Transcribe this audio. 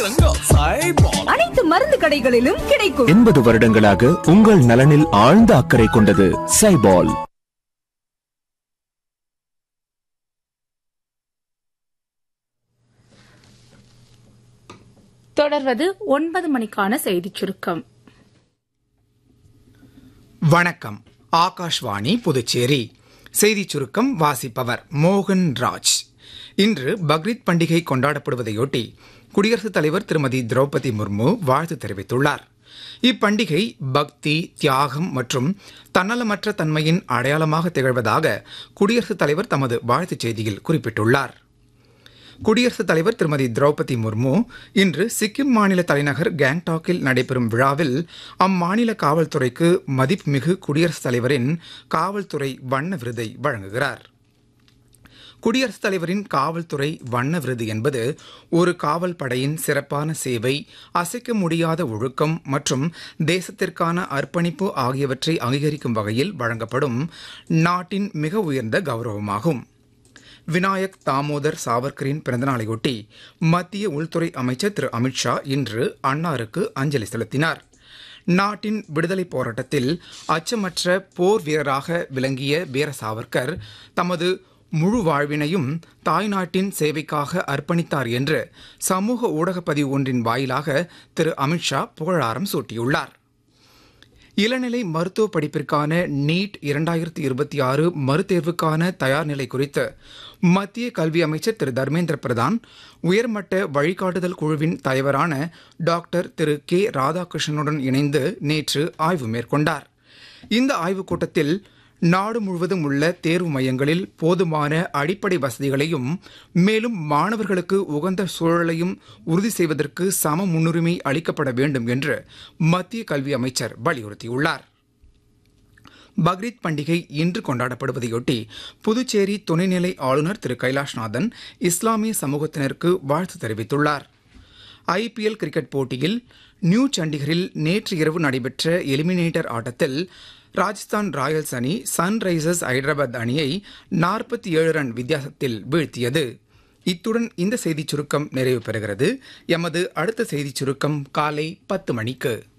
வழங்க சைபால் அனைத்து மருந்து கடைகளிலும் கிடைக்கும் எண்பது வருடங்களாக உங்கள் நலனில் ஆழ்ந்த அக்கறை கொண்டது சைபால் தொடர்வது ஒன்பது மணிக்கான செய்திச் சுருக்கம் வணக்கம் ஆகாஷ்வாணி புதுச்சேரி செய்திச் சுருக்கம் வாசிப்பவர் மோகன் ராஜ் இன்று பக்ரீத் பண்டிகை கொண்டாடப்படுவதையொட்டி குடியரசுத் தலைவர் திருமதி திரௌபதி முர்மு வாழ்த்து தெரிவித்துள்ளார் இப்பண்டிகை பக்தி தியாகம் மற்றும் தன்னலமற்ற தன்மையின் அடையாளமாக திகழ்வதாக குடியரசுத் தலைவர் தமது வாழ்த்துச் செய்தியில் குறிப்பிட்டுள்ளார் குடியரசுத் தலைவர் திருமதி திரௌபதி முர்மு இன்று சிக்கிம் மாநில தலைநகர் கேங்டாக்கில் நடைபெறும் விழாவில் அம்மாநில காவல்துறைக்கு மதிப்புமிகு குடியரசுத் தலைவரின் காவல்துறை வண்ண விருதை வழங்குகிறார் குடியரசுத் தலைவரின் காவல்துறை வண்ண விருது என்பது ஒரு காவல் படையின் சிறப்பான சேவை அசைக்க முடியாத ஒழுக்கம் மற்றும் தேசத்திற்கான அர்ப்பணிப்பு ஆகியவற்றை அங்கீகரிக்கும் வகையில் வழங்கப்படும் நாட்டின் மிக உயர்ந்த கௌரவமாகும் வினாயக் தாமோதர் சாவர்கரின் பிறந்தநாளையொட்டி மத்திய உள்துறை அமைச்சர் திரு அமித்ஷா இன்று அன்னாருக்கு அஞ்சலி செலுத்தினார் நாட்டின் விடுதலைப் போராட்டத்தில் அச்சமற்ற போர் வீரராக விளங்கிய வீர சாவர்கர் தமது முழு வாழ்வினையும் தாய்நாட்டின் சேவைக்காக அர்ப்பணித்தார் என்று சமூக ஊடகப் பதிவு ஒன்றின் வாயிலாக திரு அமித்ஷா புகழாரம் சூட்டியுள்ளார் இளநிலை மருத்துவ படிப்பிற்கான நீட் இரண்டாயிரத்தி இருபத்தி ஆறு மறுதேர்வுக்கான தயார் நிலை குறித்து மத்திய கல்வி அமைச்சர் திரு தர்மேந்திர பிரதான் உயர்மட்ட வழிகாட்டுதல் குழுவின் தலைவரான டாக்டர் திரு கே ராதாகிருஷ்ணனுடன் இணைந்து நேற்று ஆய்வு மேற்கொண்டார் இந்த ஆய்வுக் கூட்டத்தில் நாடு முழுவதும் உள்ள தேர்வு மையங்களில் போதுமான அடிப்படை வசதிகளையும் மேலும் மாணவர்களுக்கு உகந்த சூழலையும் உறுதி செய்வதற்கு சம முன்னுரிமை அளிக்கப்பட வேண்டும் என்று மத்திய கல்வி அமைச்சர் வலியுறுத்தியுள்ளார் பக்ரீத் பண்டிகை இன்று கொண்டாடப்படுவதையொட்டி புதுச்சேரி துணைநிலை ஆளுநர் திரு கைலாஷ்நாதன் இஸ்லாமிய சமூகத்தினருக்கு வாழ்த்து தெரிவித்துள்ளார் ஐபிஎல் கிரிக்கெட் போட்டியில் நியூ சண்டிகரில் நேற்று இரவு நடைபெற்ற எலிமினேட்டர் ஆட்டத்தில் ராஜஸ்தான் ராயல்ஸ் அணி சன்ரைசர்ஸ் ஹைதராபாத் அணியை நாற்பத்தி ஏழு ரன் வித்தியாசத்தில் வீழ்த்தியது இத்துடன் இந்த செய்திச் சுருக்கம் நிறைவு பெறுகிறது எமது அடுத்த செய்திச் சுருக்கம் காலை பத்து மணிக்கு